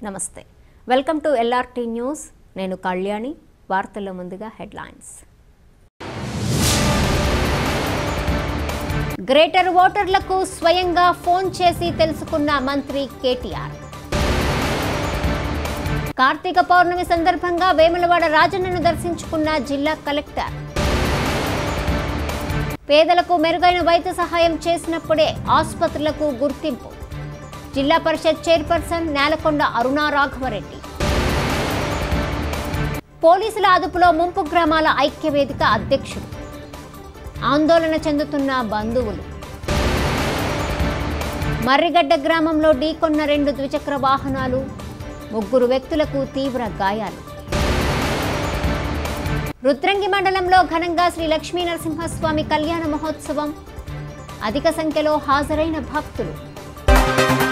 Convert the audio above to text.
నమస్తే welcome to LRT news నేను కళ్యాణి వార్తల్లో ముందుగా హెడ్లైన్స్ గ్రేటర్ ఓటర్లకు స్వయంగా ఫోన్ చేసి తెలుసుకున్న మంత్రి కేటీఆర్ కార్తీక పౌర్ణమి సందర్భంగా వేములవాడ రాజన్నను దర్శించుకున్న జిల్లా కలెక్టర్ పేదలకు మెరుగైన వైద్య సహాయం చేసినప్పుడే ఆసుపత్రులకు గుర్తింపు జిల్లా పరిషత్ చైర్పర్సన్ నేలకొండ అరుణా రాఘవరెడ్డి పోలీసుల అదుపులో ముంపు గ్రామాల ఐక్యవేదిక అధ్యక్షుడు ఆందోళన చెందుతున్న బంధువులు మర్రిగడ్డ గ్రామంలో ఢీకొన్న రెండు ద్విచక్ర వాహనాలు ముగ్గురు వ్యక్తులకు తీవ్ర గాయాలు రుద్రంగి మండలంలో ఘనంగా శ్రీ లక్ష్మీ నరసింహస్వామి కళ్యాణ మహోత్సవం అధిక సంఖ్యలో హాజరైన భక్తులు